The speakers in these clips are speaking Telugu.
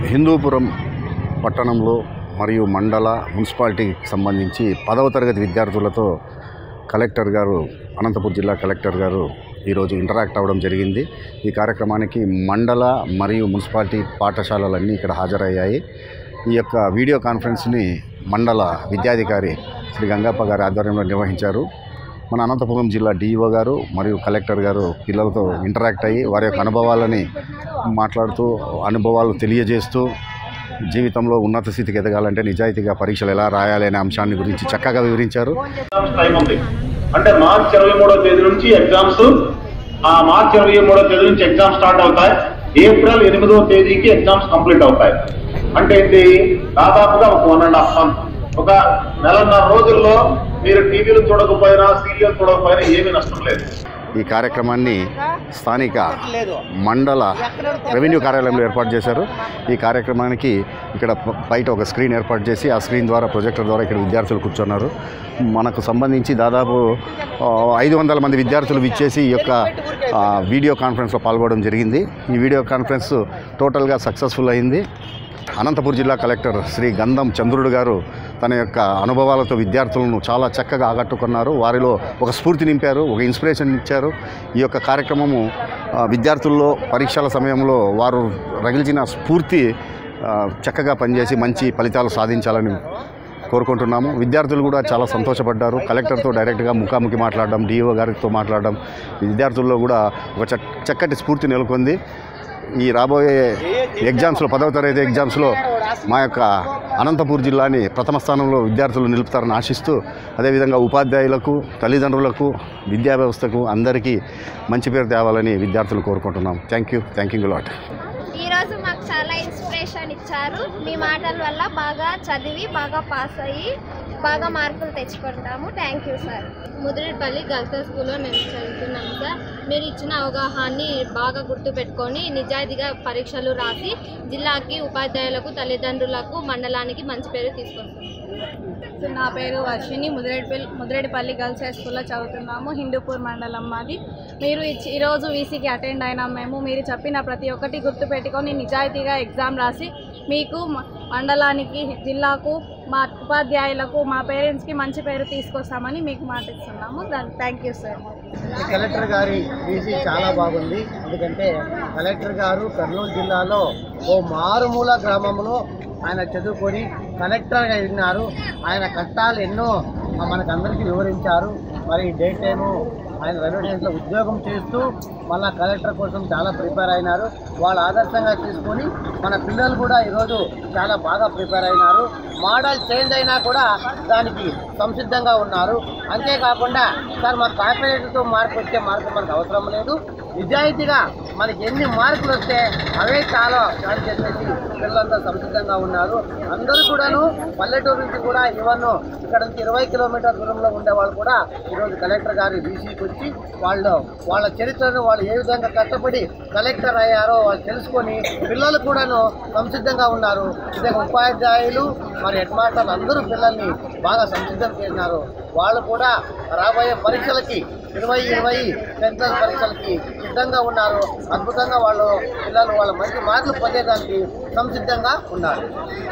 హిందూపురం పట్టణంలో మరియు మండల మున్సిపాలిటీకి సంబంధించి పదవ తరగతి విద్యార్థులతో కలెక్టర్ గారు అనంతపురం జిల్లా కలెక్టర్ గారు ఈరోజు ఇంటరాక్ట్ అవ్వడం జరిగింది ఈ కార్యక్రమానికి మండల మరియు మున్సిపాలిటీ పాఠశాలలన్నీ ఇక్కడ హాజరయ్యాయి ఈ యొక్క వీడియో కాన్ఫరెన్స్ని మండల విద్యాధికారి శ్రీ గంగప్ప గారి ఆధ్వర్యంలో నిర్వహించారు మన అనంతపురం జిల్లా డిఈఓ గారు మరియు కలెక్టర్ గారు పిల్లలతో ఇంటరాక్ట్ అయ్యి వారి యొక్క అనుభవాలని మాట్లాడుతూ అనుభవాలు తెలియజేస్తూ జీవితంలో ఉన్నత స్థితికి ఎదగాలంటే నిజాయితీగా పరీక్షలు ఎలా రాయాలి అనే అంశాన్ని గురించి చక్కగా వివరించారు ఎగ్జామ్స్ టైం ఉంది అంటే మార్చ్ ఇరవై మూడో తేదీ నుంచి ఎగ్జామ్స్ ఆ మార్చ్ ఇరవై మూడో తేదీ నుంచి ఎగ్జామ్స్ స్టార్ట్ అవుతాయి ఏప్రిల్ ఎనిమిదో తేదీకి ఎగ్జామ్స్ కంప్లీట్ అవుతాయి అంటే ఇది దాదాపుగా ఒక వన్ అండ్ హాఫ్ మంత్ ఒక నెలన్నర రోజుల్లో మీరు టీవీలు చూడకపోయినా సీరియల్ చూడకపోయినా ఏమీ నష్టం లేదు ఈ కార్యక్రమాన్ని స్థానిక మండల రెవెన్యూ కార్యాలయంలో ఏర్పాటు చేశారు ఈ కార్యక్రమానికి ఇక్కడ ప- బయట ఒక స్క్రీన్ ఏర్పాటు చేసి ఆ స్క్రీన్ ద్వారా ప్రొజెక్టర్ ద్వారా ఇక్కడ విద్యార్థులు కూర్చున్నారు మనకు సంబంధించి దాదాపు ఐదు వందల మంది విద్యార్థులు విచ్చేసి ఈ యొక్క ఆ, వీడియో కాన్ఫరెన్స్లో పాల్గొనడం జరిగింది ఈ వీడియో కాన్ఫరెన్స్ టోటల్గా సక్సెస్ఫుల్ అయింది అనంతపురం జిల్లా కలెక్టర్ శ్రీ గంధం చంద్రుడు గారు తన యొక్క అనుభవాలతో విద్యార్థులను చాలా చక్కగా ఆకట్టుకున్నారు వారిలో ఒక స్ఫూర్తి నింపారు ఒక ఇన్స్పిరేషన్ ఇచ్చారు ఈ యొక్క కార్యక్రమము ఆ, విద్యార్థుల్లో పరీక్షల సమయంలో వారు రగిల్చిన స్ఫూర్తి ఆ, చక్కగా పనిచేసి మంచి ఫలితాలు సాధించాలని కోరుకుంటున్నాము విద్యార్థులు కూడా చాలా సంతోషపడ్డారు కలెక్టర్తో డైరెక్ట్గా ముఖాముఖి మాట్లాడడం డిఓ గారితో మాట్లాడడం విద్యార్థుల్లో కూడా ఒక చక్- చక్కటి స్ఫూర్తి నెలకొంది ఈ రాబోయే ఎగ్జామ్స్లో పదవ తరగతి ఎగ్జామ్స్లో మా యొక్క అనంతపూర్ జిల్లాని ప్రథమ స్థానంలో విద్యార్థులు నిలుపుతారని ఆశిస్తూ అదేవిధంగా ఉపాధ్యాయులకు తల్లిదండ్రులకు విద్యా వ్యవస్థకు అందరికీ మంచి పేరు తేవాలని విద్యార్థులు కోరుకుంటున్నాం thank you thank you lot ఈరోజు మాకు చాలా ఇన్స్పిరేషన్ ఇచ్చారు మీ మాటల వల్ల బాగా చదివి బాగా పాస్ అయ్యి బాగా మార్కులు తెచ్చుకుంటాము thank you sir Mudireddypalli girls స్కూల్లో మేము చదువుతున్నాం సార్ మీరు ఇచ్చిన అవగాహాన్ని బాగా గుర్తుపెట్టుకొని నిజాయితీగా పరీక్షలు రాసి జిల్లాకి ఉపాధ్యాయులకు తల్లిదండ్రులకు మండలానికి మంచి పేరు తీసుకొస్తాం సో నా పేరు వర్షిని ముదిరేడుపల్లి ముదిరేడుపల్లి గర్ల్స్ హై స్కూల్లో చదువుతున్నాము హిందూపూర్ మండలం మాది మీరు ఇచ్చి- ఈరోజు వీసీకి అటెండ్ అయినాం మేము మీరు చెప్పిన ప్రతి ఒక్కటి గుర్తుపెట్టుకొని నిజాయితీగా ఎగ్జామ్ రాసి మీకు మ- మండలానికి జిల్లాకు మా ఉపాధ్యాయులకు మా పేరెంట్స్కి మంచి పేరు తీసుకొస్తామని మీకు మాటిస్తున్నాము దాని థ్యాంక్ యూ సార్ ఈ కలెక్టర్ గారి బీసీ చాలా బాగుంది ఎందుకంటే కలెక్టర్ గారు కర్నూలు జిల్లాలో ఓ మారుమూల గ్రామంలో ఆయన చదువుకొని కలెక్టర్గా ఉన్నారు ఆయన కష్టాలు ఎన్నో మనకందరికీ వివరించారు మరి డే టైము ఆయన రైల్వే స్టేషన్లో ఉద్యోగం చేస్తూ మళ్ళా కలెక్టర్ కోసం చాలా ప్రిపేర్ అయినారు వాళ్ళు ఆదర్శంగా తీసుకొని మన పిల్లలు కూడా ఈరోజు చాలా బాగా ప్రిపేర్ అయినారు మోడల్ చేంజ్ అయినా కూడా దానికి సంసిద్ధంగా ఉన్నారు అంతేకాకుండా సార్ మాకు కార్పొరేట్తో మార్పు వచ్చే మార్పు మనకు అవసరం లేదు నిజాయితీగా మనకి ఎన్ని మార్కులు వస్తే అవే చాలా అని చెప్పేసి పిల్లలంతా సంసిద్ధంగా ఉన్నారు అందరూ కూడాను పల్లెటూరు నుంచి కూడా ఈవెన్ ఇక్కడ నుంచి ఇరవై కిలోమీటర్ దూరంలో ఉండే వాళ్ళు కూడా ఈరోజు కలెక్టర్ గారి బీసీకి వచ్చి వాళ్ళు వాళ్ళ చరిత్రను వాళ్ళు ఏ విధంగా కష్టపడి కలెక్టర్ అయ్యారో వాళ్ళు తెలుసుకొని పిల్లలు కూడాను సంసిద్ధంగా ఉన్నారు ఇదే ఉపాధ్యాయులు మరి హెడ్ మాస్టర్లు అందరూ పిల్లల్ని బాగా సంసిద్ధం చేసినారు వాళ్ళు కూడా రాబోయే పరీక్షలకి ఇరవై ఇరవై సెంట్రల్ పరీక్షలకి సిద్ధంగా ఉన్నారు అద్భుతంగా వాళ్ళు పిల్లలు వాళ్ళ మంచి మార్కులు పొందేదానికి సంసిద్ధంగా ఉన్నారు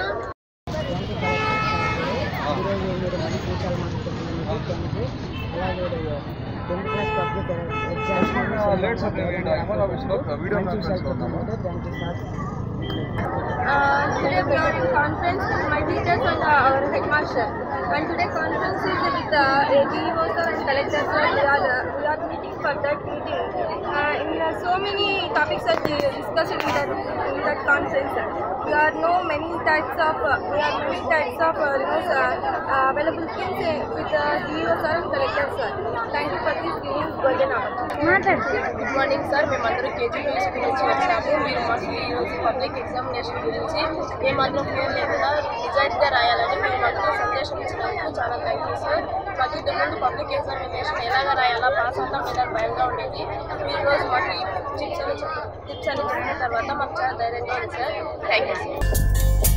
Uh, today we are in conference with my teachers and uh, our headmaster. And today conference is with uh, DEO sir and collector sir. We are, uh, we are meeting for that meeting. Uh, in, uh, so many topics are di- discussed in that, in that conference. We are know many types of uh, we are many types of uh, you know, uh, uh, available things uh, with uh, DEO sir and collector sir. Thank you for this giving golden opportunity. Good morning sir మేమందరూ కేజీపీ స్కూల్ నుంచి వచ్చాము మీరు మాకు ఈరోజు పబ్లిక్ ఎగ్జామినేషన్ గురించి ఏమాత్రం ఫేర్ లేకుండా నిజాయితీగా రాయాలని మీరు మాకు సందేశం ఇచ్చినందుకు చాలా థ్యాంక్ యూ సార్ మాకు ఇంతకు ముందు పబ్లిక్ ఎగ్జామినేషన్ ఎలాగ రాయాలా పాస్ అవుతాం లేదా భయంగా ఉండేది మీరు ఈరోజు మాకు ఈ టిప్స్ అని టిప్స్ అని చెప్పిన తర్వాత మాకు చాలా ధైర్యంగా ఉంది సార్ థ్యాంక్ యూ సార్